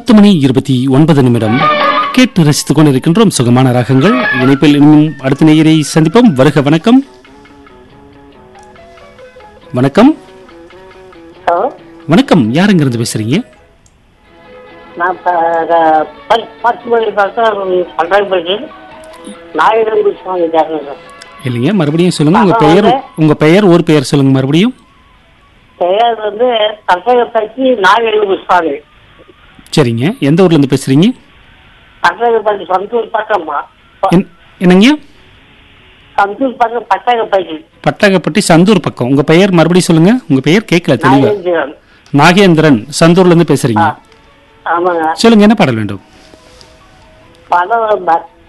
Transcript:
பத்து மணி இருபத்தி ஒன்பது நிமிடம் கேட்டு ரசித்துக் கொண்டிருக்கின்றோம் சுகமான ராகங்கள் இணைப்பில் இன்னும் அடுத்த நேயரை சந்திப்போம் வருக வணக்கம் வணக்கம் ஹலோ வணக்கம் யாருங்கிருந்து பேசுறீங்க நான் பத்து மணி பக்கம் பண்றாங்க போயிட்டு நாயுடு சுவாமி பேசுறேன் சார் இல்லைங்க மறுபடியும் சொல்லுங்க உங்க பெயர் உங்க பெயர் ஒரு பெயர் சொல்லுங்க மறுபடியும் பெயர் வந்து கட்டகப்பட்டி நாயுடு புஷ்பாமி சரிங்க எந்த ஊர்ல இருந்து பேசுறீங்க கட்டகப்பட்டி சந்தூர் பக்கம்மா என்- என்னங்க சந்தூர் பக்கம் பட்டகப்பட்டி பட்டகப்பட்டி சந்தூர் பக்கம் உங்க பெயர் மறுபடியும் சொல்லுங்க உங்க பெயர் கேட்கல தெளிவா நாகேந்திரன் நாகேந்திரன் சந்தூர்ல இருந்து பேசுறீங்க ஆமாங்க சொல்லுங்க என்ன பாடல் வேண்டும் படம்